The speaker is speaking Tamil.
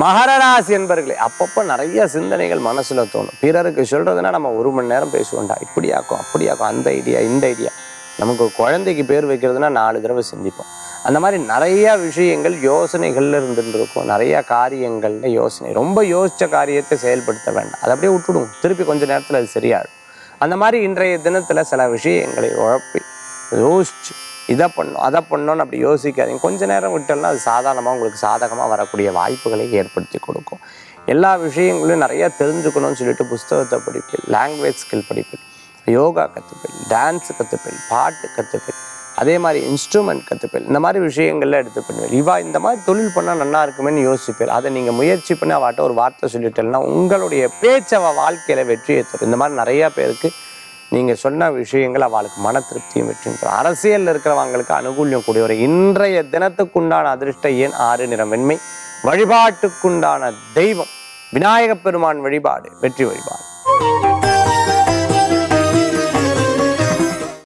மகர ராசி என்பர்களே அப்பப்போ நிறைய சிந்தனைகள் மனசுல தோணும் பிறருக்கு சொல்றதுன்னா நம்ம ஒரு மணி நேரம் பேசுவோம்டா இப்படியாக்கும் அப்படியாக்கும் அந்த ஐடியா இந்த ஐடியா நமக்கு ஒரு குழந்தைக்கு பேர் வைக்கிறதுனா நாலு தடவை சிந்திப்போம் அந்த மாதிரி நிறைய விஷயங்கள் யோசனைகள்ல இருந்துட்டு இருக்கும் நிறைய காரியங்கள்ல யோசனை ரொம்ப யோசிச்ச காரியத்தை செயல்படுத்த வேண்டாம் அதை அப்படியே விட்டுடுவோம் திருப்பி கொஞ்ச நேரத்துல அது சரியாயிடும் அந்த மாதிரி இன்றைய தினத்துல சில விஷயங்களை உழப்பி யோசிச்சு இதை பண்ணணும் அதை பண்ணணும்னு அப்படி யோசிக்காதீங்க கொஞ்ச நேரம் விட்டோம்னா அது சாதாரணமாக உங்களுக்கு சாதகமாக வரக்கூடிய வாய்ப்புகளை ஏற்படுத்தி கொடுக்கும் எல்லா விஷயங்களையும் நிறைய தெரிஞ்சுக்கணும்னு சொல்லிட்டு புஸ்தகத்தை படிப்பேன் லாங்குவேஜ் ஸ்கில் படிப்பேன் யோகா கற்றுப்பேன் டான்ஸ் கற்றுப்பேன் பாட்டு கற்றுப்பேன் அதே மாதிரி இன்ஸ்ட்ருமெண்ட் கற்றுப்பேன் இந்த மாதிரி விஷயங்கள்ல எடுத்து பண்ணுவேன் இவா இந்த மாதிரி தொழில் பண்ணால் நல்லா இருக்குமேன்னு யோசிப்பேன் அதை நீங்கள் முயற்சி பண்ணி அவாட்ட ஒரு வார்த்தை சொல்லிட்டேன்னா உங்களுடைய பேச்சு அவள் வாழ்க்கையில் வெற்றியை தரும் இந்த மாதிரி நிறையா பேருக்கு நீங்கள் சொன்ன விஷயங்கள் அவளுக்கு மன திருப்தியும் வெற்றியும் தரும் அரசியலில் இருக்கிறவங்களுக்கு அனுகூல்யம் கூடிய ஒரு இன்றைய தினத்துக்குண்டான அதிர்ஷ்ட எண் ஆறு நிறம் வெண்மை வழிபாட்டுக்குண்டான தெய்வம் விநாயகப் பெருமான் வழிபாடு வெற்றி வழிபாடு